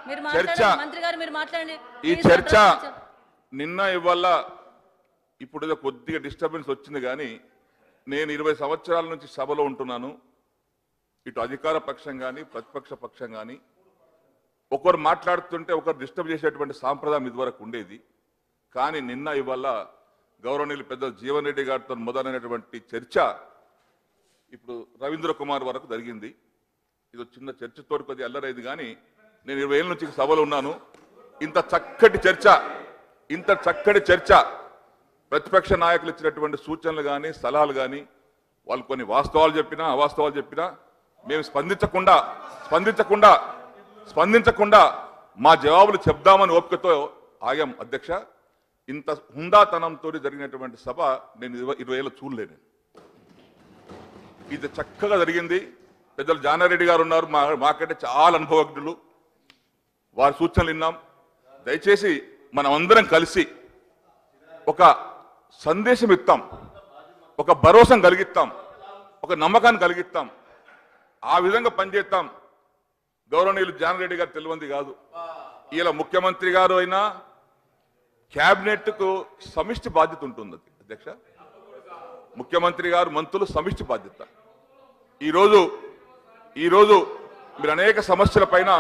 మీరు చర్చ మాట్లాడండి మంత్రి గారు మీరు మాట్లాడండి ఈ Please చర్చ address the church. నిన్న ఇవాళ ఇప్పుడు ఏదో కొద్దిగా డిస్టర్బెన్స్ వచ్చింది కానీ నేను ఇరవై సంవత్సరాల నుంచి సభలో ఉంటున్నాను ఇటు అధికార పక్షం కానీ ప్రతిపక్ష పక్షం కానీ ఒకరు మాట్లాడుతుంటే ఒకరు డిస్టర్బ్ చేసేటువంటి సాంప్రదాయం ఇదివరకు ఉండేది కానీ నిన్న ఇవాళ గౌరవనీయులు పెద్ద జీవన్ రెడ్డి గారితో మొదలైనటువంటి చర్చ ఇప్పుడు రవీంద్ర కుమార్ వరకు జరిగింది ఇది ఒక చిన్న చర్చతోటి కొద్దిగా అల్లరైంది కానీ నేను ఇరవై ఏళ్ళ నుంచి ఈ సభలో ఉన్నాను ఇంత చక్కటి చర్చ ఇంత చక్కటి చర్చ ప్రతిపక్ష నాయకులు ఇచ్చినటువంటి సూచనలు కానీ సలహాలు కానీ వాళ్ళు కొన్ని వాస్తవాలు చెప్పినా అవాస్తవాలు చెప్పినా మేము స్పందించకుండా స్పందించకుండా స్పందించకుండా మా జవాబులు చెప్దామని ఓపికతో ఆగాం అధ్యక్ష ఇంత హుందాతనంతో జరిగినటువంటి సభ నేను ఇరవై ఇరవై ఏళ్ళు చూడలేను ఇది చక్కగా జరిగింది పెద్దలు జానారెడ్డి గారు ఉన్నారు మా మాకంటే చాలా అనుభవజ్ఞులు వారి సూచనలు విన్నాం దయచేసి మనం అందరం కలిసి ఒక సందేశం ఇస్తాం ఒక భరోసా కలిగిస్తాం ఒక నమ్మకాన్ని కలిగిస్తాం ఆ విధంగా పనిచేస్తాం గౌరవనీయులు జానారెడ్డి గారు తెలియంది కాదు ఇలా ముఖ్యమంత్రి గారు అయినా క్యాబినెట్కు సమిష్టి బాధ్యత ఉంటుంది అధ్యక్ష ముఖ్యమంత్రి గారు మంత్రులు సమిష్టి బాధ్యత ఈరోజు ఈరోజు మీరు అనేక సమస్యల పైన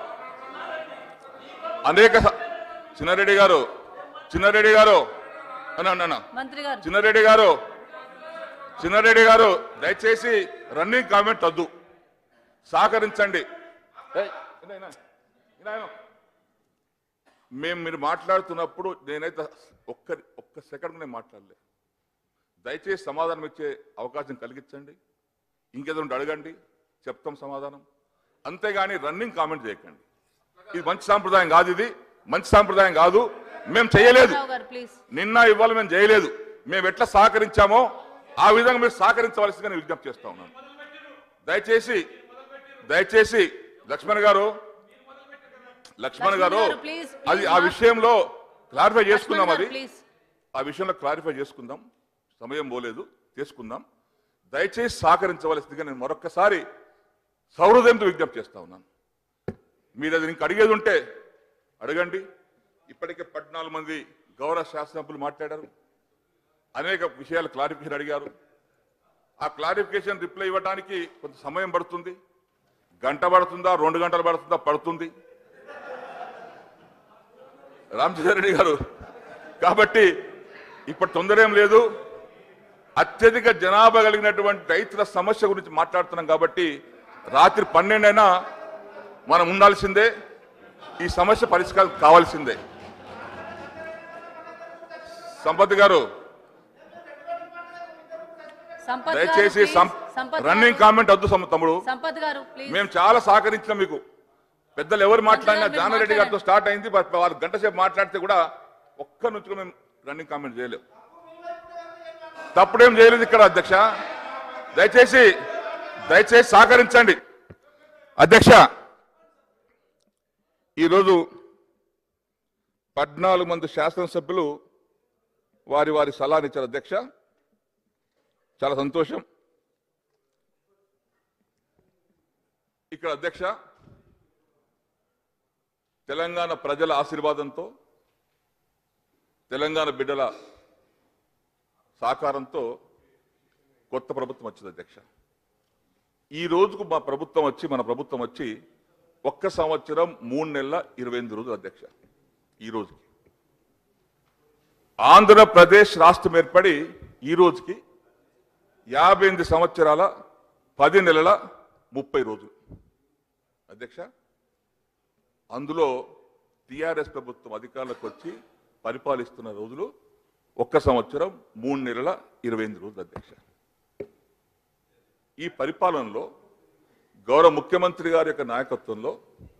అనేక స- చిన్నారెడ్డి గారు చిన్నారెడ్డి గారు అన్న అన్న, అన్న మంత్రి గారు చిన్నారెడ్డి గారు చిన్నారెడ్డి గారు దయచేసి రన్నింగ్ కామెంట్ వద్దు సహకరించండి ఏయ్, ఇన్నా, ఇన్నా, ఇన్నా, ఇన్నా. మేము మీరు మాట్లాడుతున్నప్పుడు నేనైతే ఒక్క ఒక్క సెకండ్ నేను మాట్లాడలే దయచేసి సమాధానం ఇచ్చే అవకాశం కలిగించండి ఇంకేదైనా అడగండి చెప్తాం సమాధానం అంతేగాని రన్నింగ్ కామెంట్ చేయకండి ఇది మంచి సాంప్రదాయం కాదు ఇది మంచి సాంప్రదాయం కాదు మేము చేయలేదు రావు గారు ప్లీజ్ నిన్న ఇవాళ మేము చేయలేదు మేము ఎట్లా సహకరించామో ఆ విధంగా మీరు సహకరించవలసిందిగా నేను విజ్ఞప్తి చేస్తా ఉన్నాను దయచేసి దయచేసి లక్ష్మణ్ గారు లక్ష్మణ్ గారు లక్ష్మణ్ గారు, please, please, అది ఆ మా- విషయంలో క్లారిఫై చేసుకుందాం అది ప్లీజ్ ఆ విషయంలో క్లారిఫై చేసుకుందాం సమయం పోలేదు చేసుకుందాం దయచేసి సహకరించవలసిందిగా నేను మరొక్కసారి సౌహృదయంతో విజ్ఞప్తి చేస్తా ఉన్నాను మీరు అది ఇంక అడిగేది ఉంటే అడగండి ఇప్పటికే పద్నాలుగు మంది గౌరవ శాసనసభ్యులు మాట్లాడారు అనేక విషయాలు క్లారిఫికేషన్ అడిగారు ఆ క్లారిఫికేషన్ రిప్లై ఇవ్వడానికి కొంత సమయం పడుతుంది గంట పడుతుందా రెండు గంటలు పడుతుందా పడుతుంది రామచంద్రారెడ్డి గారు కాబట్టి ఇప్పుడు తొందర ఏం లేదు అత్యధిక జనాభా కలిగినటువంటి రైతుల సమస్య గురించి మాట్లాడుతున్నాం కాబట్టి రాత్రి పన్నెండైనా మనం ఉండాల్సిందే ఈ సమస్య పరిష్కారం కావాల్సిందే సంపత్ గారు సంపత్ గారు, దయచేసి please. సంపత్ రన్నింగ్ గారు, కామెంట్ వద్దు సమ- తమ్ముడు సంపత్ గారు ప్లీజ్ మేము చాలా సహకరించినాం మీకు పెద్దలు ఎవరు మాట్లాడినా మీరు జానారెడ్డి గారితో మాట్లాడండి. స్టార్ట్ అయింది బట్ వాళ్ళు గంట సేపు మాట్లాడితే కూడా ఒక్క నుంచి కూడా మేము రన్నింగ్ కామెంట్ చేయలేము తప్పుడేం చేయలేదు ఇక్కడ అధ్యక్ష దయచేసి దయచేసి సహకరించండి అధ్యక్ష ఈరోజు పద్నాలుగు మంది శాసనసభ్యులు వారి వారి సలహానిచ్చారు అధ్యక్ష చాలా సంతోషం ఇక్కడ అధ్యక్ష తెలంగాణ ప్రజల ఆశీర్వాదంతో తెలంగాణ బిడ్డల సహకారంతో కొత్త ప్రభుత్వం వచ్చింది అధ్యక్ష ఈ రోజుకు మా ప్రభుత్వం వచ్చి మన ప్రభుత్వం వచ్చి ఒక్క సంవత్సరం మూడు నెలల ఇరవై ఎనిమిది రోజులు అధ్యక్ష ఈ రోజుకి ఆంధ్రప్రదేశ్ రాష్ట్రం ఏర్పడి ఈ రోజుకి యాభై ఎనిమిది సంవత్సరాల పది నెలల ముప్పై రోజులు అధ్యక్ష అందులో టిఆర్ఎస్ ప్రభుత్వం అధికారంలోకి వచ్చి పరిపాలిస్తున్న రోజులు ఒక్క సంవత్సరం మూడు నెలల ఇరవై ఎనిమిది రోజులు అధ్యక్ష ఈ పరిపాలనలో గౌరవ ముఖ్యమంత్రి గారి యొక్క నాయకత్వంలో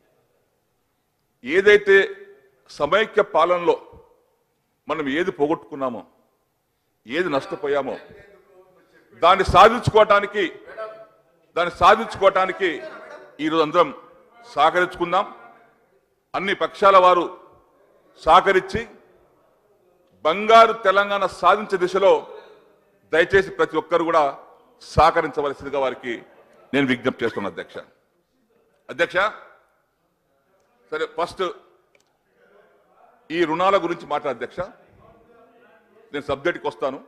ఏదైతే సమైక్య పాలనలో మనం ఏది పోగొట్టుకున్నామో ఏది నష్టపోయామో దాన్ని సాధించుకోవటానికి దాన్ని సాధించుకోవటానికి ఈరోజు అందరం సహకరించుకుందాం అన్ని పక్షాల వారు సహకరించి బంగారు తెలంగాణ సాధించే దిశలో దయచేసి ప్రతి ఒక్కరు కూడా సహకరించవలసిందిగా వారికి నేను విజ్ఞప్తి చేస్తున్నా అధ్యక్ష అధ్యక్ష సరే ఫస్ట్ ఈ రుణాల గురించి మాట్లాడ అధ్యక్ష నేను సబ్జెక్ట్కి వస్తాను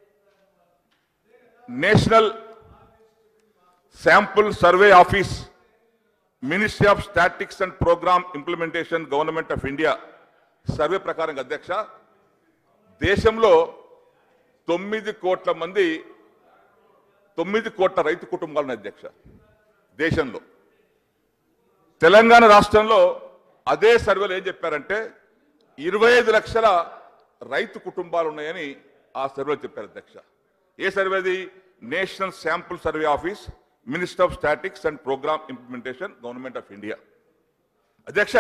national sample survey office ministry of statics and programme implementation government of India survey ప్రకారం అధ్యక్ష దేశంలో తొమ్మిది కోట్ల మంది తొమ్మిది కోట్ల రైతు కుటుంబాలు ఉన్నాయి అధ్యక్ష దేశంలో తెలంగాణ రాష్ట్రంలో అదే సర్వేలో ఏం చెప్పారంటే ఇరవై ఐదు లక్షల రైతు కుటుంబాలు ఉన్నాయని ఆ సర్వేలో చెప్పారు అధ్యక్ష ఏ సర్వేది national sample survey office minister of statics and programme implementation government of India అధ్యక్ష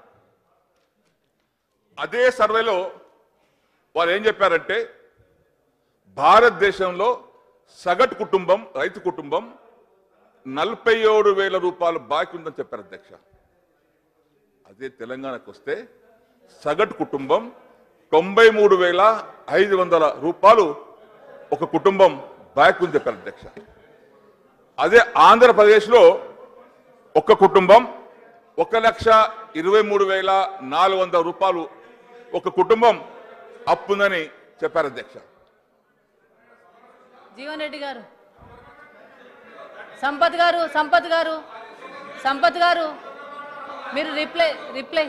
అదే సర్వేలో వారు ఏం చెప్పారంటే భారతదేశంలో సగటు కుటుంబం రైతు కుటుంబం నలభై ఏడు వేల రూపాయలు బాకీ ఉందని చెప్పారు అధ్యక్ష అదే తెలంగాణకు వస్తే సగటు కుటుంబం తొంభై మూడు వేల ఐదు వందల రూపాయలు ఒక కుటుంబం బాకీ ఉంది చెప్పారు అధ్యక్ష అదే ఆంధ్రప్రదేశ్లో ఒక కుటుంబం ఒక లక్ష ఇరవై మూడు వేల నాలుగు వందల రూపాయలు ఒక కుటుంబం అప్పుందని చెప్పారు అధ్యక్ష జీవన్ రెడ్డి గారు సంపత్ గారు సంపత్ గారు సంపత్ గారు మీరు రిప్లై రిప్లై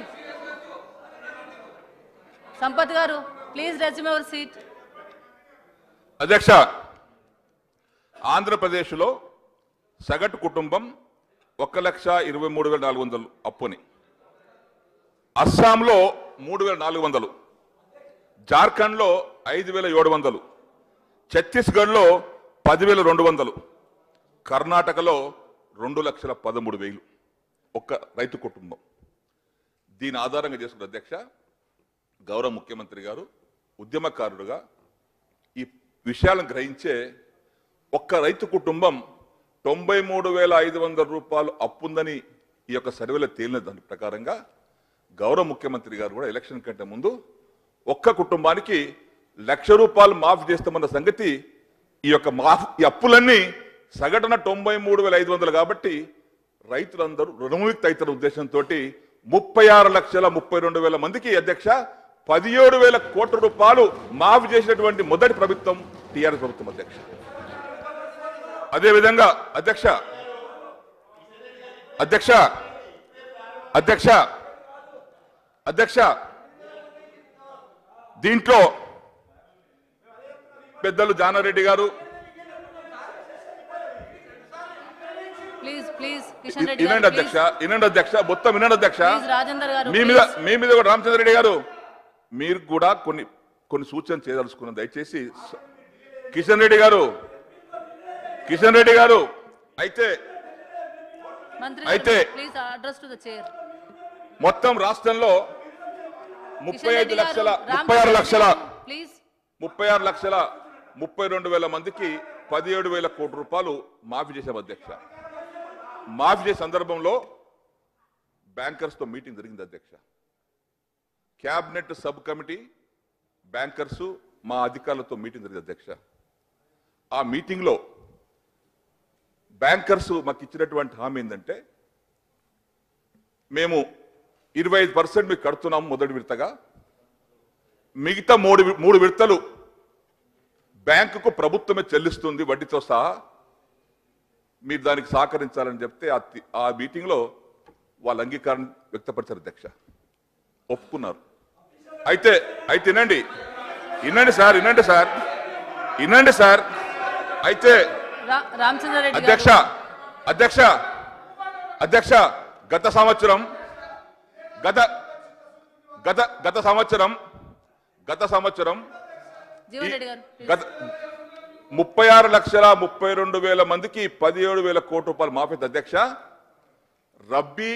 సంపత్ గారు ప్లీజ్ రెజ్యూమ్ యువర్ సీట్ అధ్యక్ష ఆంధ్రప్రదేశ్లో సగటు కుటుంబం ఒక లక్ష ఇరవై మూడు వేల నాలుగు వందలు అప్పుని అస్సాంలో మూడు వేల నాలుగు వందలు జార్ఖండ్లో ఐదు వేల ఏడు వందలు ఛత్తీస్గఢ్లో పదివేల రెండు వందలు కర్ణాటకలో రెండు లక్షల పదమూడు వేలు ఒక్క రైతు కుటుంబం దీని ఆధారంగా చేసుకున్న అధ్యక్ష గౌరవ ముఖ్యమంత్రి గారు ఉద్యమకారుడుగా ఈ విషయాలను గ్రహించే ఒక్క రైతు కుటుంబం తొంభై మూడు వేల ఐదు వందల రూపాయలు అప్పుందని ఈ యొక్క సర్వేలో తేలిన దాని ప్రకారంగా గౌరవ ముఖ్యమంత్రి గారు కూడా ఎలక్షన్ కంటే ముందు ఒక్క కుటుంబానికి లక్ష రూపాయలు మాఫ్ చేస్తామన్న సంగతి ఈ యొక్క మాఫ్ ఈ అప్పులన్నీ సగటున తొంభై మూడు వేల ఐదు వందలు కాబట్టి రైతులందరూ రుణముక్తి అవుతున్న ఉద్దేశంతో ముప్పై ఆరు లక్షల ముప్పై రెండు వేల మందికి అధ్యక్ష పదిహేడు వేల కోట్ల రూపాయలు మాఫ్ చేసినటువంటి మొదటి ప్రభుత్వం టీఆర్ఎస్ ప్రభుత్వం అధ్యక్ష అదేవిధంగా అధ్యక్ష అధ్యక్ష అధ్యక్ష అధ్యక్ష దీంట్లో పెద్దలు జానారెడ్డి గారు ప్లీజ్ ప్లీజ్ కిషన్ రెడ్డి వినండి గారు అధ్యక్ష వినండి అధ్యక్ష మొత్తం వినండి అధ్యక్ష ప్లీజ్ రాజేందర్ గారు మీ మీద please. మీ మీద కూడా రామచంద్ర రెడ్డి గారు మీరు కూడా కొన్ని కొన్ని సూచనలు చేయదలుచుకున్నాం దయచేసి స- కిషన్ రెడ్డి గారు కిషన్ రెడ్డి గారు అయితే మంత్రి అయితే- please address to the chair మొత్తం రాష్ట్రంలో ముప్పై ఐదు లక్షల ముప్పై ఆరు లక్షల ప్లీజ్ ముప్పై ఆరు లక్షల ముప్పై రెండు వేల మందికి పదిహేడు వేల కోట్ల రూపాయలు మాఫీ చేశాం అధ్యక్ష మాఫీ చేసే సందర్భంలో బ్యాంకర్స్తో మీటింగ్ జరిగింది అధ్యక్ష క్యాబినెట్ సబ్ కమిటీ బ్యాంకర్స్ మా అధికారులతో మీటింగ్ జరిగింది అధ్యక్ష ఆ మీటింగ్లో బ్యాంకర్స్ మాకు ఇచ్చినటువంటి హామీ ఏంటంటే మేము ఇరవై ఐదు పర్సెంట్ మీకు కడుతున్నాము మొదటి విడతగా మిగతా మూడు వి- మూడు విడతలు బ్యాంకుకు ప్రభుత్వమే చెల్లిస్తుంది వడ్డీతో సహా మీరు దానికి సహకరించాలని చెప్తే ఆ తి- ఆ మీటింగ్లో వాళ్ళ అంగీకారం వ్యక్తపరిచారు అధ్యక్ష ఒప్పుకున్నారు అయితే అయితే వినండి వినండి సార్ వినండి సార్ వినండి సార్ అయితే రా- రామచంద్ర రెడ్డి అధ్యక్ష గారు అధ్యక్ష అధ్యక్ష గత సంవత్సరం గత గత గత సంవత్సరం గత సంవత్సరం జీవన్ రెడ్డి గారు please. గత ముప్పై ఆరు లక్షల ముప్పై రెండు వేల మందికి పదిహేడు వేల కోట్ల రూపాయలు మాఫీ అధ్యక్ష రబ్బీ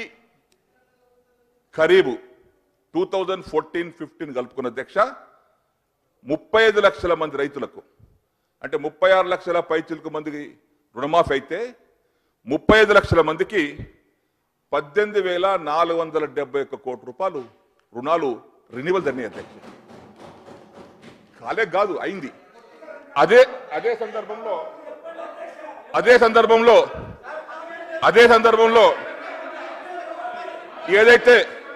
ఖరీబు టూ థౌజండ్ ఫోర్టీన్ ఫిఫ్టీన్ కలుపుకున్న అధ్యక్ష ముప్పై ఐదు లక్షల మంది రైతులకు అంటే ముప్పై ఆరు లక్షల పైచిలకు మందికి రుణమాఫీ అయితే ముప్పై ఐదు లక్షల మందికి పద్దెనిమిది వేల నాలుగు వందల డెబ్బై ఒక్క కోట్ల రూపాయలు రుణాలు రెన్యువల్ జరిగినాయి అధ్యక్ష కాలే కాదు అయింది అదే అదే సందర్భంలో అదే సందర్భంలో అదే సందర్భంలో ఏదైతే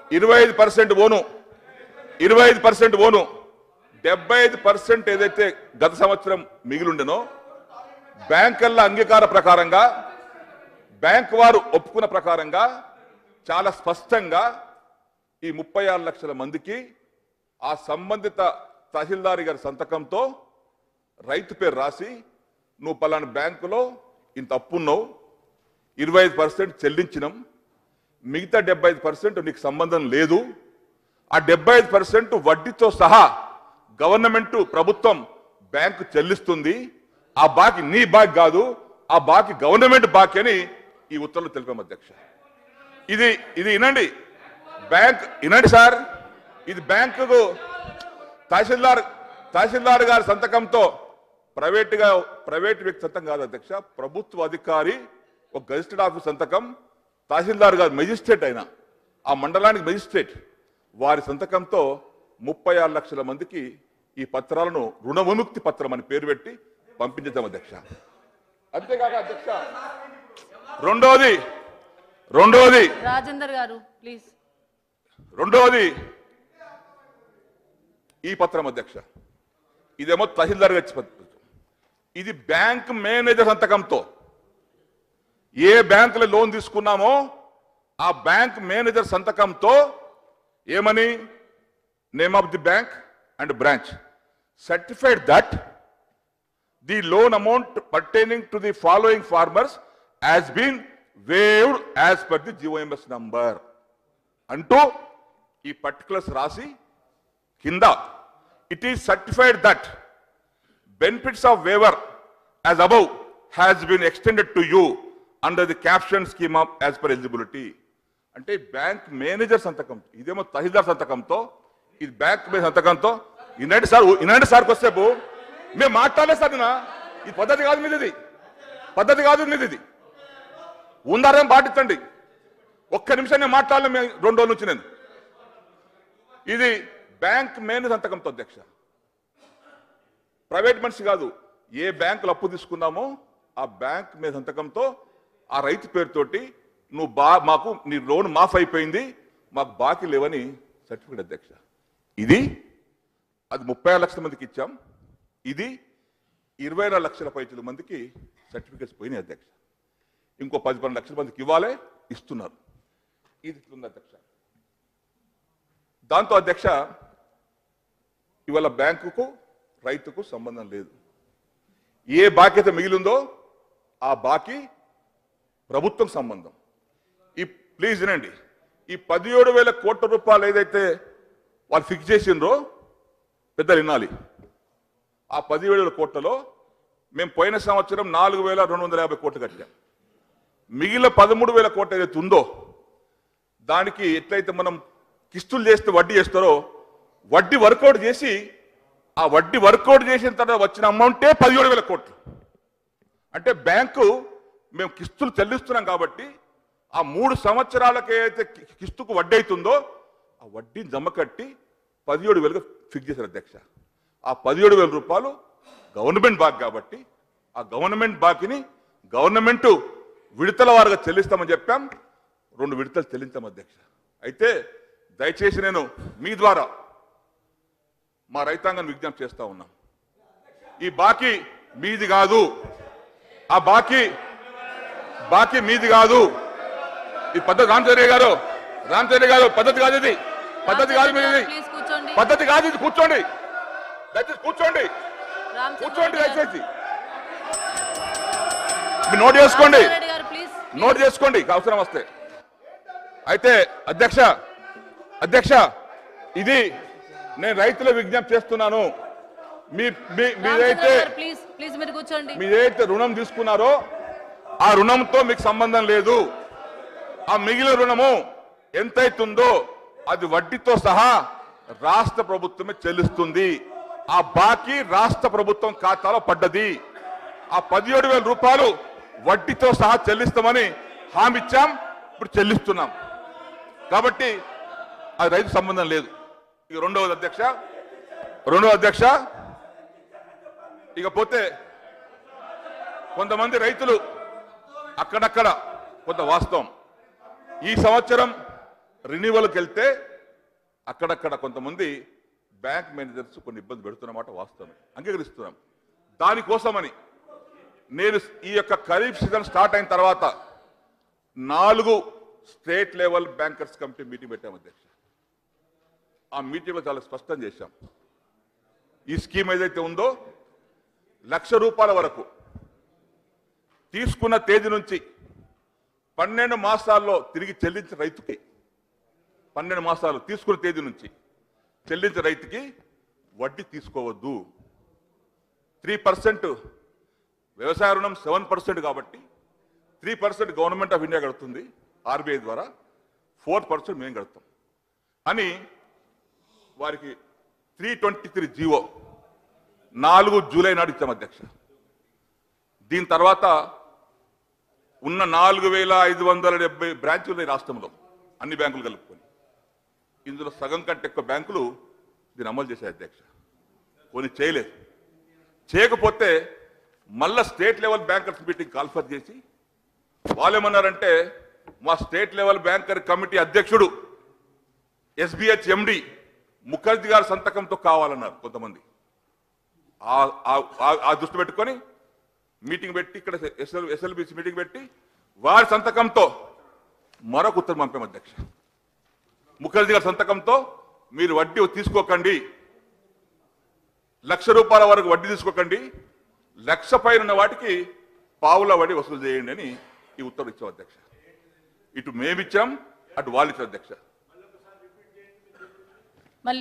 ఇరవై ఐదు పర్సెంట్ ఓను ఇరవై ఐదు పర్సెంట్ ఓను డెబ్బై ఐదు పర్సెంట్ ఏదైతే గత సంవత్సరం మిగిలిండెనో బ్యాంకర్ల అంగీకార ప్రకారంగా బ్యాంక్ వారు ఒప్పుకున్న ప్రకారంగా చాలా స్పష్టంగా ఈ ముప్పై ఆరు లక్షల మందికి ఆ సంబంధిత తహసీల్దారి గారి సంతకంతో రైతు పేరు రాసి నువ్వు పలానా బ్యాంకులో ఇంత అప్పున్నావు ఇరవై ఐదు పర్సెంట్ చెల్లించినాం మిగతా డెబ్బై ఐదు పర్సెంట్ నీకు సంబంధం లేదు ఆ డెబ్బై ఐదు పర్సెంట్ వడ్డీతో సహా గవర్నమెంట్ ప్రభుత్వం బ్యాంకు చెల్లిస్తుంది ఆ బాకీ నీ బాకీ కాదు ఆ బాకీ గవర్నమెంట్ బాకీ అని ఈ ఉత్తర్వులు తెలిపాం అధ్యక్ష ఇది ఇది వినండి బ్యాంక్ వినండి సార్ ఇది బ్యాంకుకు తహసీల్దార్ తహసీల్దార్ గారి సంతకంతో ప్రైవేట్గా ప్రైవేట్ వ్యక్తి సంతకం కాదు అధ్యక్ష ప్రభుత్వ అధికారి ఒక గజిస్టెడ్ ఆఫీస్ సంతకం తహసీల్దార్ గారు మెజిస్ట్రేట్ అయినా ఆ మండలానికి మెజిస్ట్రేట్ వారి సంతకంతో ముప్పై ఆరు లక్షల మందికి ఈ పత్రాలను రుణ విముక్తి పత్రం అని పేరు పెట్టి పంపించేద్దాం అధ్యక్ష అంతేకాక అధ్యక్ష రెండోది రెండోది రాజేందర్ గారు ప్లీజ్ రెండవది ఈ పత్రం అధ్యక్ష ఇదేమో తహసీల్దార్ గారి పత్రం ఇది బ్యాంక్ మేనేజర్ సంతకంతో ఏ బ్యాంకులో లోన్ తీసుకున్నామో ఆ బ్యాంక్ మేనేజర్ సంతకంతో ఏమని name of the bank and branch certified that the loan amount pertaining to the following farmers has been waived as per the GOMS number అంటూ ఈ పర్టికులర్స్ రాసి కింద it is certified that benefits of waiver as above has been extended to you under the caption scheme of as per eligibility అంటే bank manager సంతకం ఇదేమో తహసీల్దార్ సంతకంతో ఇది bank మీద సంతకంతో ఇలాంటి సార్ ఇలాంటి సార్ కొద్దిసేపు మేము మాట్లాడలేదు సార్ నిన్న ఇది పద్ధతి కాదు మీది ఇది పద్ధతి కాదు మీది ఇది ఉందారేం పాటించండి ఒక్క నిమిషం నేను మాట్లాడలే మేము రెండు రోజుల నుంచి నేను ఇది బ్యాంక్ మేనేజ్ సంతకంతో అధ్యక్ష ప్రైవేట్ మనిషి కాదు ఏ బ్యాంకులు అప్పు తీసుకున్నామో ఆ బ్యాంక్ మీద సంతకంతో ఆ రైతు పేరుతోటి నువ్వు బా మాకు నీ లోన్ మాఫ్ అయిపోయింది మాకు బాకీ లేవని సర్టిఫికేట్ అధ్యక్ష ఇది అది ముప్పై ఆరు లక్షల మందికి ఇచ్చాం ఇది ఇరవై నాలుగు లక్షల పైచల మందికి సర్టిఫికేట్స్ పోయినాయి అధ్యక్ష ఇంకో పది పన్నెండు లక్షల మందికి ఇవ్వాలి ఇస్తున్నారు ఇది ఇట్లుంది అధ్యక్ష దాంతో అధ్యక్ష ఇవాళ బ్యాంకుకు రైతుకు సంబంధం లేదు ఏ బాధ్యత మిగిలిందో ఆ బాకీ ప్రభుత్వం సంబంధం ఈ ప్లీజ్ వినండి ఈ పదిహేడు వేల కోట్ల రూపాయలు ఏదైతే వాళ్ళు ఫిక్స్ చేసిండ్రో పెద్దలు వినాలి ఆ పదిహేడు వేల కోట్లలో మేము పోయిన సంవత్సరం నాలుగు వేల రెండు వందల యాభై కోట్లు కట్టాం మిగిలిన పదమూడు వేల కోట్లు ఏదైతే ఉందో దానికి ఎట్లయితే మనం కిస్తులు చేస్తే వడ్డీ చేస్తారో వడ్డీ వర్కౌట్ చేసి ఆ వడ్డీ వర్కౌట్ చేసిన తర్వాత వచ్చిన అమౌంటే పదిహేడు వేల కోట్లు అంటే బ్యాంకు మేము కిస్తులు చెల్లిస్తున్నాం కాబట్టి ఆ మూడు సంవత్సరాలకి ఏదైతే కి- కిస్తుకు వడ్డీ అవుతుందో ఆ వడ్డీని జమ కట్టి పదిహేడు వేలుగా ఫిక్స్ చేశారు అధ్యక్ష ఆ పదిహేడు వేల రూపాయలు గవర్నమెంట్ బాకీ కాబట్టి ఆ గవర్నమెంట్ బాకీని గవర్నమెంట్ విడతల వారుగా చెల్లిస్తామని చెప్పాం రెండు విడతలు చెల్లించాం అధ్యక్ష అయితే దయచేసి నేను మీ ద్వారా మా రైతాంగాన్ని విజ్ఞప్తి చేస్తా ఉన్నాం ఈ బాకీ మీది కాదు ఆ బాకీ బాకీ మీది కాదు ఈ పద్ధతి రామచంద్ర గారు రామచంద్ర గారు పద్ధతి కాదు ఇది పద్ధతి కాదు మీది ప్లీజ్ కూర్చోండి పద్ధతి కాదు ఇది కూర్చోండి దయచేసి కూర్చోండి రామచంద్ర కూర్చోండి రెడ్డి గారు. దయచేసి మీరు నోట్ చేసుకోండి రామచంద్ర రెడ్డి గారు ప్లీజ్ నోట్ చేసుకోండి అవసరం వస్తే అయితే అధ్యక్ష అధ్యక్ష ఇది నేను రైతుల విజ్ఞప్తి చేస్తున్నాను మీ మీ- మీదైతే ప్లీజ్ ప్లీజ్ మీరు కూర్చోండి మీదైతే రుణం తీసుకున్నారో ఆ రుణంతో మీకు సంబంధం లేదు ఆ మిగిలిన రుణము ఎంతైతుందో అది వడ్డీతో సహా రాష్ట్ర ప్రభుత్వమే చెల్లిస్తుంది ఆ బాకీ రాష్ట్ర ప్రభుత్వం ఖాతాలో పడ్డది ఆ పదిహేడు వేల రూపాయలు వడ్డీతో సహా చెల్లిస్తామని హామీ ఇచ్చాం ఇప్పుడు చెల్లిస్తున్నాం కాబట్టి అది రైతు సంబంధం లేదు ఇక రెండవది అధ్యక్ష రెండవ అధ్యక్ష ఇకపోతే కొంతమంది రైతులు అక్కడక్కడ కొంత వాస్తవం ఈ సంవత్సరం రెన్యువల్కి వెళ్తే అక్కడక్కడ కొంతమంది బ్యాంక్ మేనేజర్స్ కొన్ని ఇబ్బంది పెడుతున్నమాట వాస్తవం అంగీకరిస్తున్నాం దానికోసమని నేను ఈ యొక్క ఖరీఫ్ సీజన్ స్టార్ట్ అయిన తర్వాత నాలుగు state level bankers committee meeting పెట్టాం అధ్యక్ష ఆ మీటింగ్లో చాలా స్పష్టం చేశాం ఈ స్కీమ్ ఏదైతే ఉందో లక్ష రూపాయల వరకు తీసుకున్న తేదీ నుంచి పన్నెండు మాసాల్లో తిరిగి చెల్లించిన రైతుకి పన్నెండు మాసాలు తీసుకున్న తేదీ నుంచి చెల్లించిన రైతుకి వడ్డీ తీసుకోవద్దు త్రీ పర్సెంట్ వ్యవసాయ రుణం సెవెన్ పర్సెంట్ కాబట్టి three percent government of India కడుతుంది ఆర్బీఐ ద్వారా ఫోర్ పర్సెంట్ మేము కడతాం అని వారికి త్రీ ట్వంటీ త్రీ జీవో నాలుగు జూలై నాడు ఇచ్చాం అధ్యక్ష దీని తర్వాత ఉన్న నాలుగు వేల ఐదు వందల డెబ్బై బ్రాంచులు ఉన్నాయి రాష్ట్రంలో అన్ని బ్యాంకులు కలుపుకొని ఇందులో సగం కంటే ఎక్కువ బ్యాంకులు దీన్ని అమలు చేశాయి అధ్యక్ష కొన్ని చేయలేదు చేయకపోతే మళ్ళా state level bankers meeting call for చేసి వాళ్ళేమన్నారంటే మా స్టేట్ లెవెల్ బ్యాంకర్ కమిటీ అధ్యక్షుడు ఎస్బిహెచ్ ఎండి ముఖర్జీ గారి సంతకంతో కావాలన్నారు కొంతమంది ఆ- ఆ- ఆ- ఆ దృష్టి పెట్టుకొని మీటింగ్ పెట్టి ఇక్కడ ఎస్ఎల్ ఎస్ఎల్బిసి మీటింగ్ పెట్టి వారి సంతకంతో మరొక ఉత్తరం పంపాం అధ్యక్ష ముఖర్జీ గారి సంతకంతో మీరు వడ్డీ తీసుకోకండి లక్ష రూపాయల వరకు వడ్డీ తీసుకోకండి లక్ష పైన ఉన్న వాటికి పావుల వడ్డీ వసూలు చేయండి అని ఈ ఉత్తర్వు ఇచ్చాం అధ్యక్ష ఇటు మేమిచ్చాం అటు వాళ్ళు ఇచ్చారు అధ్యక్ష మళ్ళీ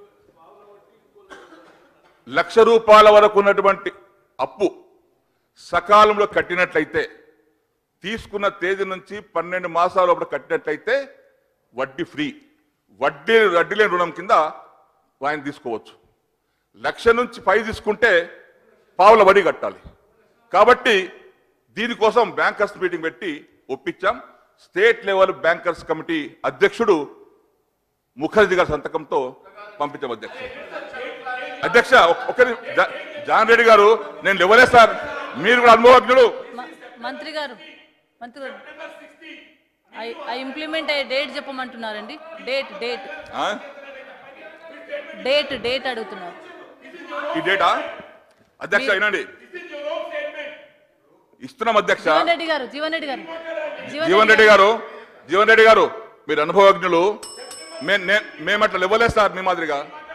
లక్ష రూపాయల వరకు ఉన్నటువంటి అప్పు సకాలంలో కట్టినట్లయితే తీసుకున్న తేదీ నుంచి పన్నెండు మాసాల లోపల కట్టినట్లయితే వడ్డీ ఫ్రీ వడ్డీ వడ్డీ లేని రుణం కింద ఆయన తీసుకోవచ్చు లక్ష నుంచి పై తీసుకుంటే పావుల వడ్డీ కట్టాలి కాబట్టి దీనికోసం బ్యాంకర్స్ మీటింగ్ పెట్టి ఒప్పించాం స్టేట్ లెవెల్ బ్యాంకర్స్ కమిటీ అధ్యక్షుడు ముఖర్జీ గారి సంతకంతో పంపించాం అధ్యక్ష అధ్యక్ష ఒక్- ఒక్క ని- జా- జాన్ రెడ్డి గారు నేను ఇవ్వలే సార్ మీరు కూడా అనుభవజ్ఞుడు మ- మంత్రి గారు మంత్రి గారు ఐ ఇంప్లిమెంట్ అయ్యే డేట్ చెప్పమంటున్నారండి డేట్ డేట్ ఆ? డేట్ డేట్ అడుగుతున్నారు ఈ డేటా అధ్యక్ష అయినండి ఇస్తున్నాం అధ్యక్ష జీవన్ రెడ్డి గారు జీవన్ రెడ్డి గారు జీవన్ రెడ్డి గారు జీవన్ రెడ్డి గారు మీరు అనుభవజ్ఞులు మే- నే- మేము అట్లా ఇవ్వలేదు సార్ మీ మాదిరిగా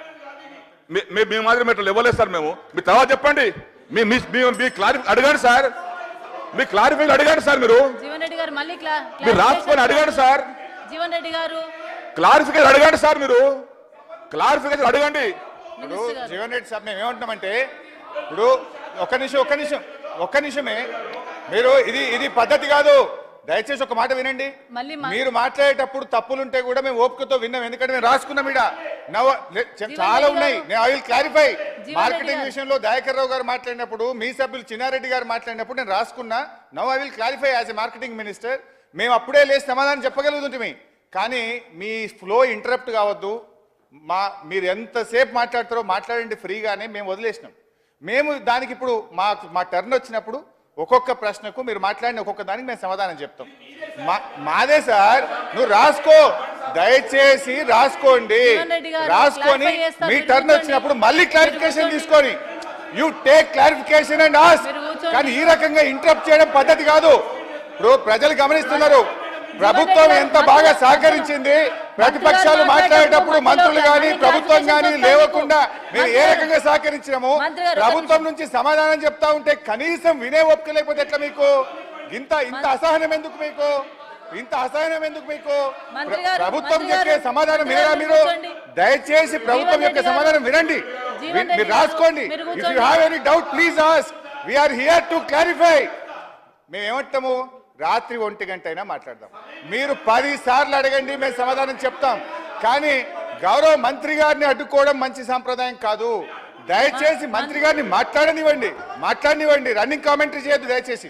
మీ- మీ మీ మాదిరి మేము అట్లా ఇవ్వలేదు సార్ మేము మీ తర్వాత చెప్పండి మీ మీ- మీ మీ క్లారిఫై అడగండి సార్ మీ క్లారిఫై అడగండి సార్ మీరు జీవన్ రెడ్డి గారు మళ్ళీ క్లా మీరు రాసుకొని అడగండి సార్ జీవన్ రెడ్డి గారు క్లారిఫికేషన్ అడగండి సార్ మీరు క్లారిఫికేషన్ అడగండి ఇప్పుడు మినిస్టర్ గారు జీవన్ రెడ్డి సాబ్ మేము ఏమంటున్నామంటే ఇప్పుడు ఒక్క నిమిషం ఒక్క నిమిషం ఒక్క నిమిషమే మీరు ఇది ఇది పద్ధతి కాదు దయచేసి ఒక మాట వినండి మళ్ళీ మా- మీరు మాట్లాడేటప్పుడు తప్పులుంటే కూడా మేము ఓపికతో విన్నాం ఎందుకంటే మేము రాసుకున్నాం ఇడ నవ లే- చ- జీవన్ చాలా రెడ్డి ఉన్నాయి గారు. నేను I will clarify Jeevan marketing Reddy గారు. విషయంలో దయాకర్ రావు గారు మాట్లాడినప్పుడు మీ సభ్యులు చిన్నారెడ్డి గారు మాట్లాడినప్పుడు నేను రాసుకున్నా now I will clarify as a marketing minister మేము అప్పుడే లేచి సమాధానం చెప్పగలుగుతుంటే కానీ మీ ఫ్లో ఇంటరప్ట్ కావద్దు మా మీరు ఎంతసేపు మాట్లాడతారో మాట్లాడండి ఫ్రీగానే మేము వదిలేసినాం మేము దానికి ఇప్పుడు మా మా టర్న్ వచ్చినప్పుడు ఒక్కొక్క ప్రశ్నకు మీరు మాట్లాడిన ఒక్కొక్క దానికి మేము సమాధానం చెప్తాం మా మాదే సార్ నువ్వు రాసుకో దయచేసి రాసుకోండి జీవన్ రెడ్డి గారు రాసుకొని clarify చేస్తారు. మీ మీరు టర్న్ కూర్చోండి. వచ్చినప్పుడు మళ్ళీ మీరు క్లారిఫికేషన్ కూర్చోండి. తీసుకొని you take clarification and ask మీరు కూర్చోండి. కానీ ఈ రకంగా ఇంటరప్ట్ చేయడం పద్ధతి కాదు ఇప్పుడు ప్రజలు గమనిస్తున్నారు ప్రభుత్వం ఎంత బాగా సహకరించింది ప్రతిపక్షాలు మాట్లాడేటప్పుడు మంత్రులు కానీ ప్రభుత్వం కానీ లేవకుండా మేము ఏ రకంగా సహకరించినాము మంత్రి గారు, ప్రభుత్వం నుంచి సమాధానం చెప్తా ఉంటే కనీసం వినే ఓపిక లేకపోతే ఎట్లా మీకు ఇంత ఇంత అసహనం ఎందుకు మీకు ఇంత అసహనం ఎందుకు మీకు మంత్రి ప్ర- గారు, ప్రభుత్వం మంత్రి గారు, చెప్పే సమాధానం మంత్రి వినరా గారు మీరు కూర్చోండి. దయచేసి ప్రభుత్వం జీవన్ యొక్క రెడ్డి గారు. సమాధానం వినండి జీవన్ మీరు రెడ్డి గారు, రాసుకోండి మీరు ఇఫ్ యూ కూర్చోండి. Have any doubt please ask we are here to clarify మేము ఏమంటాము రాత్రి ఒంటి గంట అయినా మాట్లాడదాం మీరు పది సార్లు అడగండి మేము సమాధానం చెప్తాం కానీ గౌరవ మంత్రి గారిని అడ్డుకోవడం మంచి సాంప్రదాయం కాదు దయచేసి మంత్రి గారిని మాట్లాడనివ్వండి మాట్లాడనివ్వండి రన్నింగ్ కామెంటరీ చేయొద్దు దయచేసి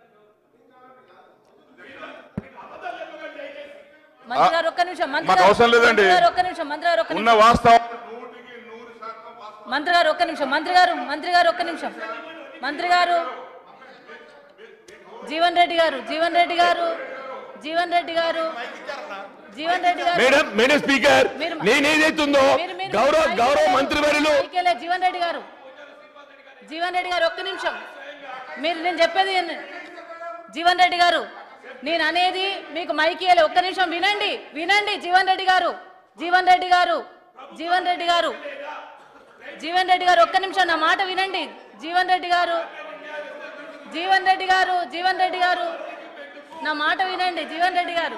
మంత్రి గారు ఒక్క నిమిషం మంత్రి మాకు గారు- అవసరం లేదండి. మంత్రి గారు ఒక్క నిమిషం మంత్రి గారు ఒక్క ఉన్న నిమిషం వాస్తవం మంత్రి గారు ఒక్క నిమిషం మంత్రి గారు మంత్రి గారు ఒక్క నిమిషం మంత్రి గారు జీవన్ రెడ్డి గారు జీవన్ రెడ్డి గారు జీవన్ రెడ్డి గారు జీవన్ రెడ్డి గారు మేడం మేడం స్పీకర్ మీరు- నేనేదైతుందో మీరు- మీరు- గౌరవ మైక్ గౌరవ లేదు. మంత్రివర్యులు మైకే లేదు, జీవన్ రెడ్డి గారు జీవన్ రెడ్డి గారు ఒక్క నిమిషం మీరు నేను చెప్పేది వినండి. జీవన్ రెడ్డి గారు నేను అనేది మీకు మైకేలే ఒక్క నిమిషం వినండి వినండి జీవన్ రెడ్డి గారు జీవన్ రెడ్డి గారు జీవన్ రెడ్డి గారు జీవన్ రెడ్డి గారు ఒక్క నిమిషం నా మాట వినండి జీవన్ రెడ్డి గారు జీవన్ రెడ్డి గారు జీవన్ రెడ్డి గారు నా మాట వినండి జీవన్ రెడ్డి గారు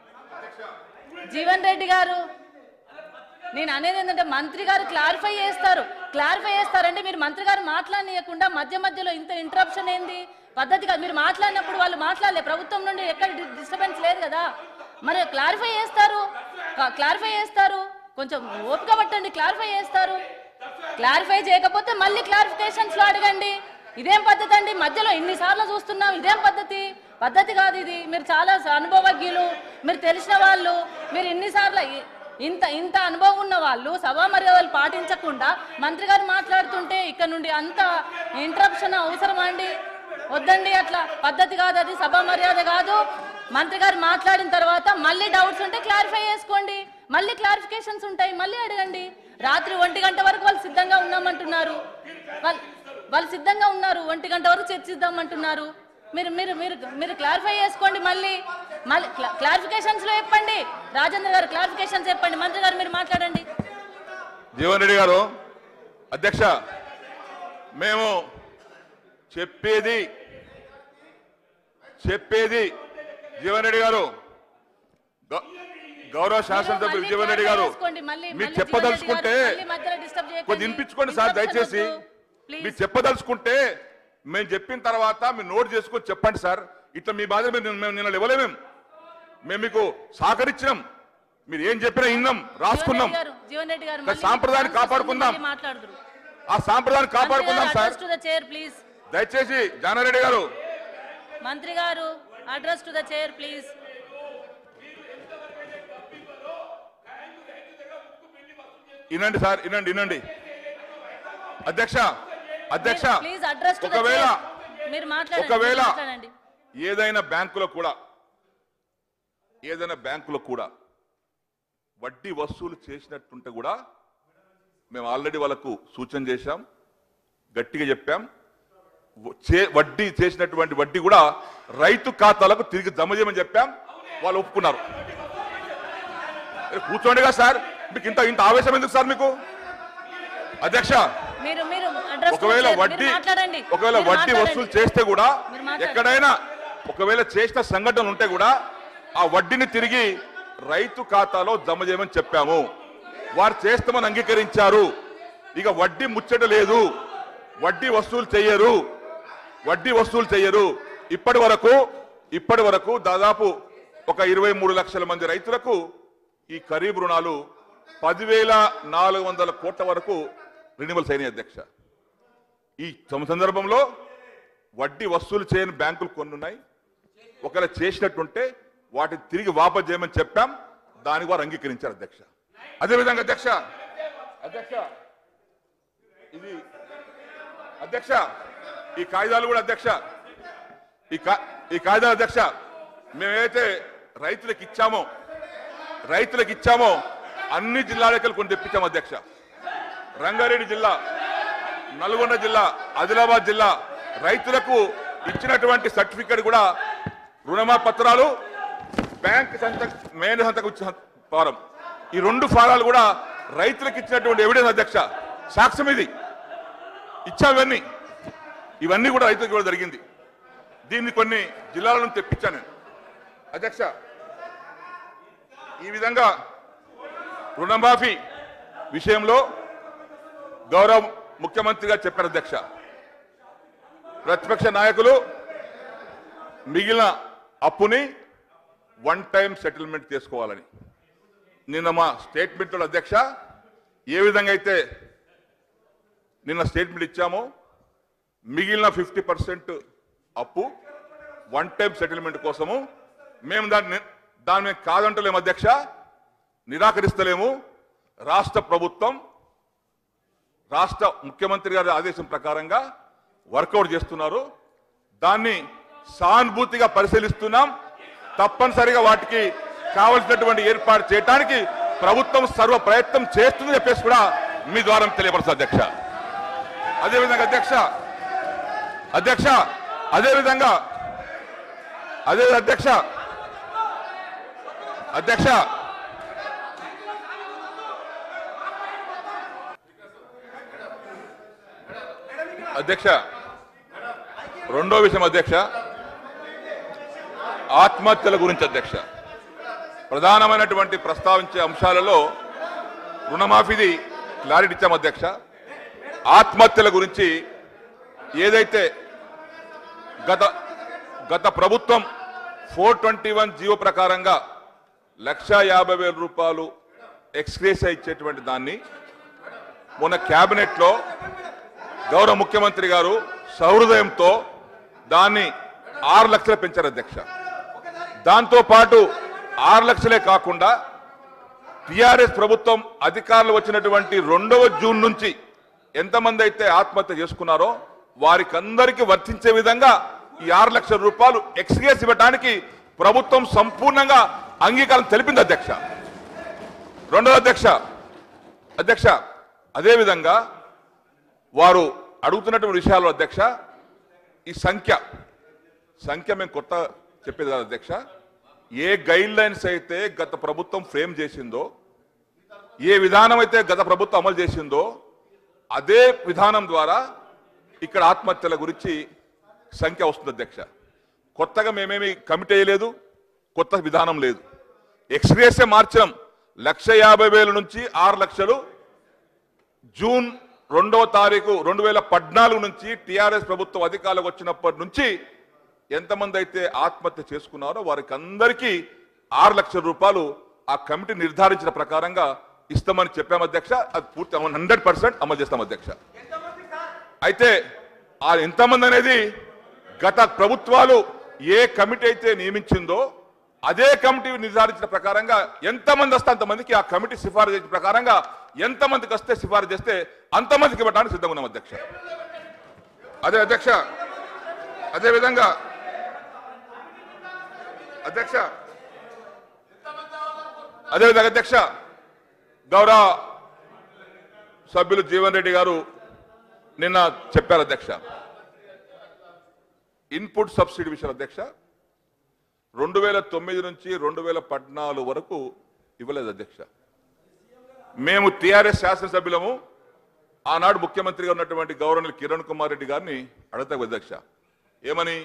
జీవన్ రెడ్డి గారు నేను అనేది ఏంటంటే మంత్రి గారు క్లారిఫై చేస్తారు క్లారిఫై చేస్తారంటే మీరు మంత్రి గారు మాట్లాడనీయకుండా మధ్య మధ్యలో ఇంత ఇంటరప్షన్ ఏంది పద్ధతిగా మీరు మాట్లాడినప్పుడు వాళ్ళు మాట్లాడలే ప్రభుత్వం నుండి ఎక్కడ డిస్టర్బెన్స్ లేదు కదా మరి క్లారిఫై చేస్తారు క్లారిఫై చేస్తారు కొంచెం ఓపిక పట్టండి క్లారిఫై చేస్తారు క్లారిఫై చేయకపోతే మళ్ళీ క్లారిఫికేషన్స్ లో అడగండి ఇదేం పద్ధతి అండి మధ్యలో ఇన్నిసార్లు చూస్తున్నాం ఇదేం పద్ధతి పద్ధతి కాదు ఇది మీరు చాలా అనుభవజ్ఞులు మీరు తెలిసిన వాళ్ళు మీరు ఇన్నిసార్లు ఇ- ఇంత ఇంత అనుభవం ఉన్న వాళ్ళు సభా మర్యాదలు పాటించకుండా మంత్రి గారు మాట్లాడుతుంటే ఇక్కడ నుండి అంత ఇంటరప్షన్ అవసరమా అండి వద్దండి అట్లా పద్ధతి కాదు అది సభా మర్యాద కాదు మంత్రి గారు మాట్లాడిన తర్వాత మళ్ళీ డౌట్స్ ఉంటే క్లారిఫై చేసుకోండి మళ్ళీ క్లారిఫికేషన్స్ ఉంటాయి మళ్ళీ అడగండి రాత్రి ఒంటి గంట వరకు వాళ్ళు సిద్ధంగా ఉన్నామంటున్నారు వాళ్ళు వాళ్ళు సిద్ధంగా ఉన్నారు ఒంటి గంట వరకు చర్చిద్దామంటున్నారు మీరు మీరు మీరు మీరు క్లారిఫై చేసుకోండి మళ్ళీ మళ్ళీ క్లారిఫికేషన్స్ లో చెప్పండి రాజేంద్ర గారు క్లారిఫికేషన్స్ చెప్పండి మంత్రి గారు మీరు మాట్లాడండి జీవన్ రెడ్డి గారు అధ్యక్ష మేము చెప్పేది చెప్పేది జీవన్ రెడ్డి గారు గౌ- గౌరవ శాసనసభ్యులు మళ్ళీ జీవన్ రెడ్డి గారు clarify చేసుకోండి. మళ్ళీ- మీరు మళ్ళీ చెప్పదలుచుకుంటే జీవన్ రెడ్డి గారు మళ్ళీ మధ్యలో disturb చేయకండి. కొద్ది వినిపించుకోండి సార్ Interruption దయచేసి వద్దు. Please. మీరు చెప్పదలుచుకుంటే మేము చెప్పిన తర్వాత మీరు నోట్ చేసుకొని చెప్పండి సార్ ఇట్లా మీ బాధ మీరు మేము నిన్న ఇవ్వలేమేం మేము మీకు సహకరించినాం మీరు ఏం చెప్పినా విన్నాం రాసుకున్నాం జీవన్ రెడ్డి గారు, జీవన్ రెడ్డి గారు ఇంకా మళ్ళీ సాంప్రదాయాన్ని ఛాన్స్ వస్తుంది, కాపాడుకుందాం. మళ్ళీ మాట్లాడుదురు ఆ సాంప్రదాయాన్ని కాపాడుకుందాం sir to the chair please దయచేసి జానారెడ్డి గారు మంత్రి గారు address to the chair please వినండి సార్ వినండి వినండి అధ్యక్ష అధ్యక్ష ప్లీజ్ అడ్రస్ టు ద ఒకవేళ మీరు మాట్లాడండి ఒకవేళ మీరు మాట్లాడండి ఏదైనా బ్యాంకులో కూడా ఏదైనా బ్యాంకులో కూడా వడ్డీ వసూలు చేసినట్టుంటే కూడా మేము ఆల్రెడీ వాళ్ళకు సూచన చేశాం గట్టిగా చెప్పాం వ- చే- వడ్డీ చేసినటువంటి వడ్డీ కూడా రైతు ఖాతాలకు తిరిగి జమ చేయమని చెప్పాం వాళ్ళు ఒప్పుకున్నారు ఏ, కూర్చోండిగా సార్ మీకు ఇంత ఇంత ఆవేశం ఎందుకు సార్ మీకు అధ్యక్ష మీరు మీరు అడ్రస్ ఒకవేళ వడ్డీ మాట్లాడండి ఒకవేళ మీరు వడ్డీ మాట్లాడండి. వసూలు చేస్తే కూడా మీరు మాట్లాడండి. ఎక్కడైనా ఒకవేళ చేసిన సంఘటనలు ఉంటే కూడా ఆ వడ్డీని తిరిగి రైతు ఖాతాలో జమ చేయమని చెప్పాము వారు చేస్తామని అంగీకరించారు ఇక వడ్డీ ముచ్చట లేదు వడ్డీ వసూలు చెయ్యరు వడ్డీ వసూలు చెయ్యరు ఇప్పటి వరకు ఇప్పటి వరకు దాదాపు ఒక ఇరవై మూడు లక్షల మంది రైతులకు ఈ ఖరీఫ్ రుణాలు పదివేల నాలుగు వందల కోట్ల వరకు రెన్యువల్స్ అయినాయి అధ్యక్ష ఈ సం- సందర్భంలో వడ్డీ వసూలు చేయని బ్యాంకులు కొన్ని ఉన్నాయి ఒకవేళ చేసినట్టుంటే వాటిని తిరిగి వాపస్ చేయమని చెప్పాం దానికి వారు అంగీకరించారు అధ్యక్ష అదేవిధంగా అధ్యక్ష అధ్యక్ష ఇది అధ్యక్ష ఈ కాగితాలు కూడా అధ్యక్ష ఈ కా ఈ కాగితాలు అధ్యక్ష మేమైతే రైతులకు ఇచ్చామో రైతులకు ఇచ్చామో అన్ని జిల్లాలకు కొన్ని తెప్పించాము అధ్యక్ష రంగారెడ్డి జిల్లా నల్గొండ జిల్లా ఆదిలాబాద్ జిల్లా రైతులకు ఇచ్చినటువంటి సర్టిఫికేట్ కూడా రుణమా పత్రాలు బ్యాంక్ సంత మెయిన్ సంతకు ఇచ్చిన ఫారం ఈ రెండు ఫారాలు కూడా రైతులకు ఇచ్చినటువంటి ఎవిడెన్స్ అధ్యక్ష సాక్ష్యం ఇది ఇచ్చా ఇవన్నీ ఇవన్నీ కూడా రైతులకు ఇవ్వడం జరిగింది దీన్ని కొన్ని జిల్లాల నుంచి తెప్పించాను నేను అధ్యక్ష ఈ విధంగా రుణమాఫీ విషయంలో గౌరవ ముఖ్యమంత్రిగా చెప్పారు అధ్యక్ష ప్రతిపక్ష నాయకులు మిగిలిన అప్పుని వన్ టైం సెటిల్మెంట్ చేసుకోవాలని నిన్న మా స్టేట్మెంట్లో అధ్యక్ష ఏ విధంగా అయితే నిన్న స్టేట్మెంట్ ఇచ్చామో మిగిలిన ఫిఫ్టీ పర్సెంట్ అప్పు వన్ టైం సెటిల్మెంట్ కోసము మేము దాన్ని దాని మీద కాదంటలేము అధ్యక్ష నిరాకరిస్తలేము రాష్ట్ర ప్రభుత్వం రాష్ట్ర ముఖ్యమంత్రి గారి ఆదేశం ప్రకారంగా వర్కౌట్ చేస్తున్నారు దాన్ని సానుభూతిగా పరిశీలిస్తున్నాం తప్పనిసరిగా వాటికి కావలసినటువంటి ఏర్పాటు చేయడానికి ప్రభుత్వం సర్వ ప్రయత్నం చేస్తుందని చెప్పేసి కూడా మీ ద్వారా తెలియపరుస్తుంది అధ్యక్ష అదేవిధంగా అధ్యక్ష అధ్యక్ష అదేవిధంగా అదే అధ్యక్ష అధ్యక్ష అధ్యక్ష రెండో విషయం అధ్యక్ష ఆత్మహత్యల గురించి అధ్యక్ష ప్రధానమైనటువంటి ప్రస్తావించే అంశాలలో రుణమాఫీది క్లారిటీ ఇచ్చాం అధ్యక్ష ఆత్మహత్యల గురించి ఏదైతే గత గత ప్రభుత్వం ఫోర్ ట్వంటీ వన్ జీవో ప్రకారంగా లక్ష యాభై వేల రూపాయలు ఎక్స్గ్రేసియా ఇచ్చేటువంటి దాన్ని మొన్న క్యాబినెట్లో గౌరవ ముఖ్యమంత్రి గారు సహృదయంతో దాన్ని ఆరు లక్షలు పెంచారు అధ్యక్ష దాంతో పాటు ఆరు లక్షలే కాకుండా టిఆర్ఎస్ ప్రభుత్వం అధికారులు వచ్చినటువంటి రెండవ జూన్ నుంచి ఎంతమంది అయితే ఆత్మహత్య చేసుకున్నారో వారికి అందరికీ వర్తించే విధంగా ఈ ఆరు లక్షల రూపాయలు ఎక్స్గ్రేస్ ఇవ్వడానికి ప్రభుత్వం సంపూర్ణంగా అంగీకారం తెలిపింది అధ్యక్ష రెండవ అధ్యక్ష అధ్యక్ష అదేవిధంగా వారు అడుగుతున్నటువంటి విషయాలు అధ్యక్ష ఈ సంఖ్య సంఖ్య మేము కొత్త చెప్పేది కాదు అధ్యక్ష ఏ గైడ్ లైన్స్ అయితే గత ప్రభుత్వం ఫ్రేమ్ చేసిందో ఏ విధానం అయితే గత ప్రభుత్వం అమలు చేసిందో అదే విధానం ద్వారా ఇక్కడ ఆత్మహత్యల గురించి సంఖ్య వస్తుంది అధ్యక్ష కొత్తగా మేమేమి కమిట్ అయ్యలేదు కొత్త విధానం లేదు ఎక్స్గ్రేసే మార్చడం లక్ష యాభై వేల నుంచి ఆరు లక్షలు జూన్ రెండవ తారీఖు రెండు వేల పద్నాలుగు నుంచి టిఆర్ఎస్ ప్రభుత్వం అధికారులకు వచ్చినప్పటి నుంచి ఎంతమంది అయితే ఆత్మహత్య చేసుకున్నారో వారికి అందరికీ ఆరు లక్షల రూపాయలు ఆ కమిటీ నిర్ధారించిన ప్రకారంగా ఇస్తామని చెప్పాము అధ్యక్ష అది పూర్తి హండ్రెడ్ పర్సెంట్ అమలు చేస్తాం అధ్యక్ష అయితే ఆ ఎంతమంది అనేది గత ప్రభుత్వాలు ఏ కమిటీ అయితే నియమించిందో అదే కమిటీ నిర్ధారించిన ప్రకారంగా ఎంతమంది వస్తే అంతమందికి ఆ కమిటీ సిఫారసు చేసిన ప్రకారంగా ఎంతమందికి వస్తే సిఫారసు చేస్తే అంతమందికి ఇవ్వడానికి సిద్ధంగా ఉన్నాం అధ్యక్ష అదే అధ్యక్ష అదే విధంగా అధ్యక్ష అదేవిధంగా అధ్యక్ష గౌరవ సభ్యులు జీవన్ రెడ్డి గారు నిన్న చెప్పారు అధ్యక్ష ఇన్పుట్ సబ్సిడీ విషయం అధ్యక్ష రెండు వేల తొమ్మిది నుంచి రెండు వేల పద్నాలుగు వరకు ఇవ్వలేదు అధ్యక్ష మేము టిఆర్ఎస్ శాసనసభ్యులము ఆనాడు ముఖ్యమంత్రిగా ఉన్నటువంటి గౌరవనీయులు కిరణ్ కుమార్ రెడ్డి గారిని అడగతా అధ్యక్ష ఏమని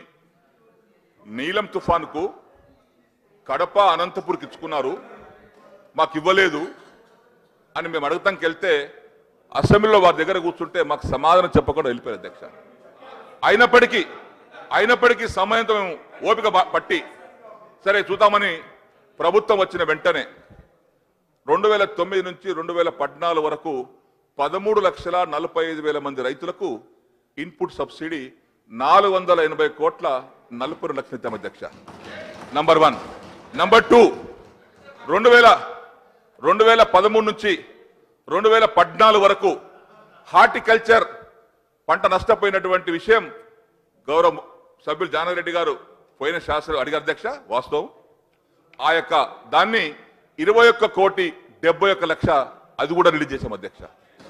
నీలం తుఫానుకు కడప అనంతపూర్కి ఇచ్చుకున్నారు మాకు ఇవ్వలేదు అని మేము అడగటానికి వెళ్తే అసెంబ్లీలో వారి దగ్గర కూర్చుంటే మాకు సమాధానం చెప్పకుండా వెళ్ళిపోయారు అధ్యక్ష అయినప్పటికీ అయినప్పటికీ సమయంతో మేము ఓపిక బ- పట్టి సరే చూద్దామని ప్రభుత్వం వచ్చిన వెంటనే రెండు వేల తొమ్మిది నుంచి రెండు వేల పద్నాలుగు వరకు పదమూడు లక్షల నలభై ఐదు వేల మంది రైతులకు ఇన్పుట్ సబ్సిడీ నాలుగు వందల ఎనభై కోట్ల నలభై రెండు లక్షలు ఇద్దాం అధ్యక్ష నంబర్ వన్ నంబర్ టూ రెండు వేల రెండు వేల పదమూడు నుంచి రెండు వేల పద్నాలుగు వరకు హార్టికల్చర్ పంట నష్టపోయినటువంటి విషయం గౌరవ సభ్యులు జానారెడ్డి గారు పోయిన శాస్త్రం అడిగారు అధ్యక్ష వాస్తవం ఆ యొక్క దాన్ని ఇరవై ఒక్క కోటి డెబ్బై ఒక్క లక్ష అది కూడా రిలీజ్ చేశాం అధ్యక్ష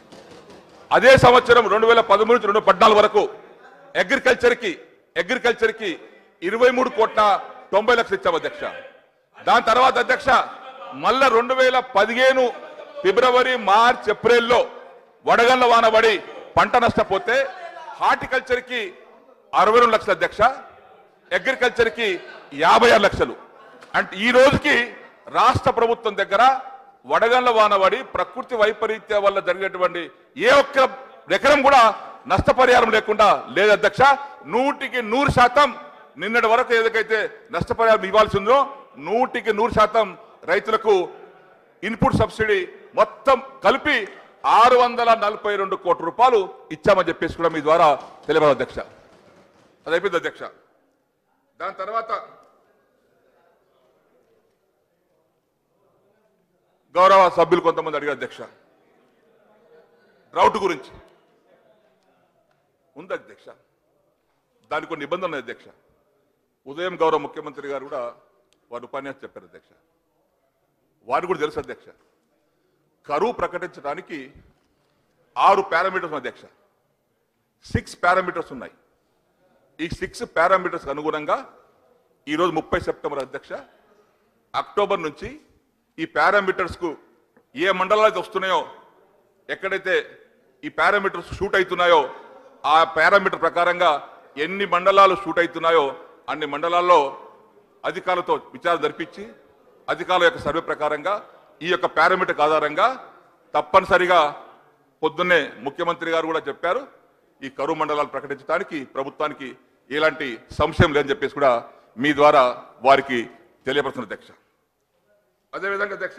అదే సంవత్సరం రెండు వేల పదమూడు నుంచి రెండు వేల పద్నాలుగు వరకు అగ్రికల్చర్ కి అగ్రికల్చర్ కి ఇరవై మూడు కోట్ల తొంభై లక్షలు ఇచ్చాం అధ్యక్ష దాని తర్వాత అధ్యక్ష మళ్ళా రెండు వేల పదిహేను ఫిబ్రవరి మార్చ్ ఏప్రిల్లో వడగళ్ల వాన పడి పంట నష్టపోతే హార్టికల్చర్ కి అరవై రెండు లక్షల అధ్యక్ష అగ్రికల్చర్ కి యాభై ఆరు లక్షలు అంటే ఈ రోజుకి రాష్ట్ర ప్రభుత్వం దగ్గర వడగళ్ల వాన పడి ప్రకృతి వైపరీత్య వల్ల జరిగేటువంటి ఏ ఒక్క ఎకరం కూడా నష్టపరిహారం లేకుండా లేదు అధ్యక్ష నూటికి నూరు శాతం నిన్నటి వరకు ఏదైతే నష్టపరిహారం ఇవ్వాల్సి ఉందో నూటికి నూరు శాతం రైతులకు ఇన్పుట్ సబ్సిడీ మొత్తం కలిపి ఆరు వందల నలభై రెండు కోట్ల రూపాయలు ఇచ్చామని చెప్పేసి కూడా మీ ద్వారా తెలియదు అధ్యక్ష అది అయిపోయింది అధ్యక్ష దాని తర్వాత గౌరవ సభ్యులు కొంతమంది అడిగారు అధ్యక్ష డ్రౌట్ గురించి ఉంది అధ్యక్ష దానికి కొన్ని నిబంధనలు ఉన్నాయి అధ్యక్ష ఉదయం గౌరవ ముఖ్యమంత్రి గారు కూడా వారు ఉపన్యాసం చెప్పారు అధ్యక్ష వారికి కూడా తెలుసు అధ్యక్ష కరువు ప్రకటించడానికి ఆరు పారామీటర్స్ ఉన్నాయి అధ్యక్ష సిక్స్ పారామీటర్స్ ఉన్నాయి ఈ సిక్స్ పారామీటర్స్ అనుగుణంగా ఈరోజు ముప్పై సెప్టెంబర్ అధ్యక్ష అక్టోబర్ నుంచి ఈ పారామీటర్స్ కు ఏ మండలాలు అయితే వస్తున్నాయో ఎక్కడైతే ఈ పారామీటర్స్ షూట్ అవుతున్నాయో ఆ పారామీటర్ ప్రకారంగా ఎన్ని మండలాలు షూట్ అవుతున్నాయో అన్ని మండలాల్లో అధికారులతో విచారణ జరిపించి అధికారుల యొక్క సర్వే ప్రకారంగా ఈ యొక్క పారామీటర్ ఆధారంగా తప్పనిసరిగా పొద్దున్నే ముఖ్యమంత్రి గారు కూడా చెప్పారు ఈ కరువు మండలాలు ప్రకటించడానికి ప్రభుత్వానికి ఎలాంటి సంశయం లేదని చెప్పేసి కూడా మీ ద్వారా వారికి తెలియపరుస్తున్న అధ్యక్ష అదేవిధంగా అధ్యక్ష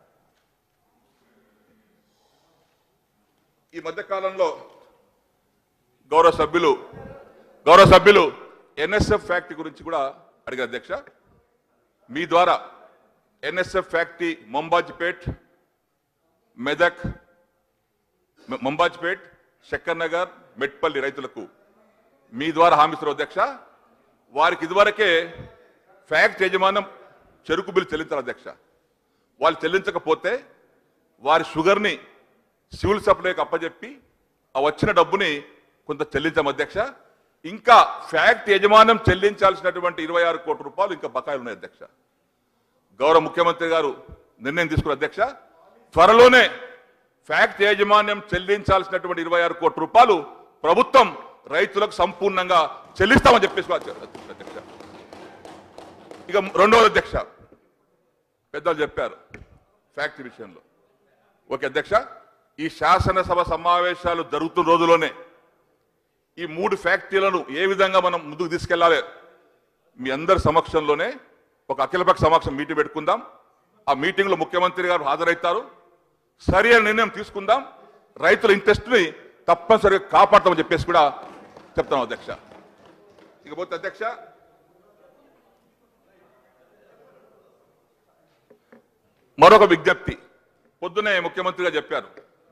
ఈ మధ్య కాలంలో గౌరవ సభ్యులు గౌరవ సభ్యులు ఎన్ఎస్ఎఫ్ ఫ్యాక్టరీ గురించి కూడా అడిగారు అధ్యక్ష మీ ద్వారా ఎన్ఎస్ఎఫ్ ఫ్యాక్టరీ మొంబాజ్పేట్ మెదక్ మ- మంబాజ్పేట్ శక్కర్ నగర్ మెట్పల్లి రైతులకు మీ ద్వారా హామీస్తారు అధ్యక్ష వారికి ఇదివరకే ఫ్యాక్ట్ యజమానం చెరుకు బిల్లు చెల్లించాలి అధ్యక్ష వాళ్ళు చెల్లించకపోతే వారి షుగర్ని సివిల్ సప్లైకి అప్పచెప్పి ఆ వచ్చిన డబ్బుని కొంత చెల్లించాం అధ్యక్ష ఇంకా ఫ్యాక్ట్ యజమానం చెల్లించాల్సినటువంటి ఇరవై ఆరు కోట్ల రూపాయలు ఇంకా బకాయిలు ఉన్నాయి అధ్యక్ష గౌరవ ముఖ్యమంత్రి గారు నిర్ణయం తీసుకున్న అధ్యక్ష త్వరలోనే ఫ్యాక్ట్ యాజమాన్యం చెల్లించాల్సినటువంటి ఇరవై ఆరు కోట్ల రూపాయలు ప్రభుత్వం రైతులకు సంపూర్ణంగా చెల్లిస్తామని చెప్పేసి కూడా అధ్యక్ష ఇక రెండవది అధ్యక్ష పెద్దలు చెప్పారు ఫ్యాక్టరీ విషయంలో ఓకే అధ్యక్ష ఈ శాసనసభ సమావేశాలు జరుగుతున్న రోజులోనే ఈ మూడు ఫ్యాక్టరీలను ఏ విధంగా మనం ముందుకు తీసుకెళ్లాలి మీ అందరి సమక్షంలోనే ఒక అఖిలపక్ష సమక్షం మీటింగ్ పెట్టుకుందాం ఆ మీటింగ్ లో ముఖ్యమంత్రి గారు హాజరవుతారు సరి అయిన నిర్ణయం తీసుకుందాం రైతుల ఇంట్రెస్ట్ ని తప్పనిసరిగా కాపాడతామని చెప్పేసి కూడా చెప్తాను అధ్యక్ష ఇకపోతే అధ్యక్ష మరొక విజ్ఞప్తి పొద్దునే ముఖ్యమంత్రిగా చెప్పారు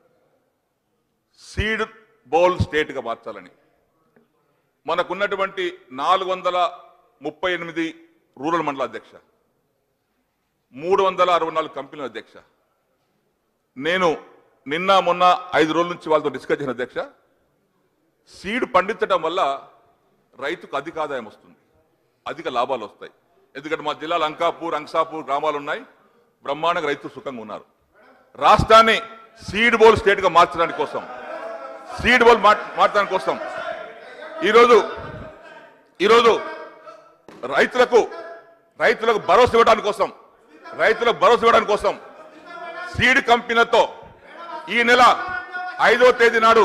సీడ్ బౌల్ స్టేట్ గా మార్చాలని మనకున్నటువంటి నాలుగు వందల ముప్పై ఎనిమిది రూరల్ మండల అధ్యక్ష మూడు వందల అరవై నాలుగు కంపెనీల అధ్యక్ష నేను నిన్న మొన్న ఐదు రోజుల నుంచి వాళ్ళతో డిస్కస్ చేసిన అధ్యక్ష సీడ్ పండించడం వల్ల రైతుకు అధిక ఆదాయం వస్తుంది అధిక లాభాలు వస్తాయి ఎందుకంటే మా జిల్లాలో అంకాపూర్ అంకాపూర్ గ్రామాలు ఉన్నాయి బ్రహ్మాండంగా రైతులు సుఖంగా ఉన్నారు రాష్ట్రాన్ని సీడ్ బౌల్ స్టేట్ గా మార్చడానికి కోసం సీడ్ బౌల్ మార్చడానికి కోసం ఈరోజు ఈరోజు రైతులకు రైతులకు భరోసా ఇవ్వడానికి కోసం రైతులకు భరోసా ఇవ్వడానికి కోసం సీడ్ కంపెనీలతో ఈ నెల ఐదో తేదీ నాడు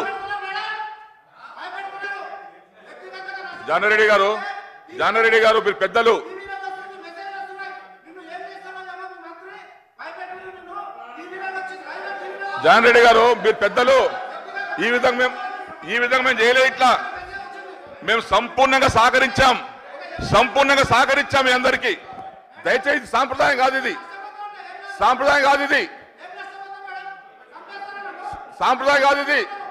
జానారెడ్డి గారు జానారెడ్డి గారు మీరు పెద్దలు జానారెడ్డి గారు మీరు పెద్దలు ఈ విధంగా మేము ఈ విధంగా మేము చేయలేదు ఇట్లా మేము సంపూర్ణంగా సహకరించాం సంపూర్ణంగా సహకరించాం మీ అందరికీ దయచేసి సాంప్రదాయం కాదు ఇది సాంప్రదాయం కాదు ఇది సాంప్రదాయం కాదు ఇది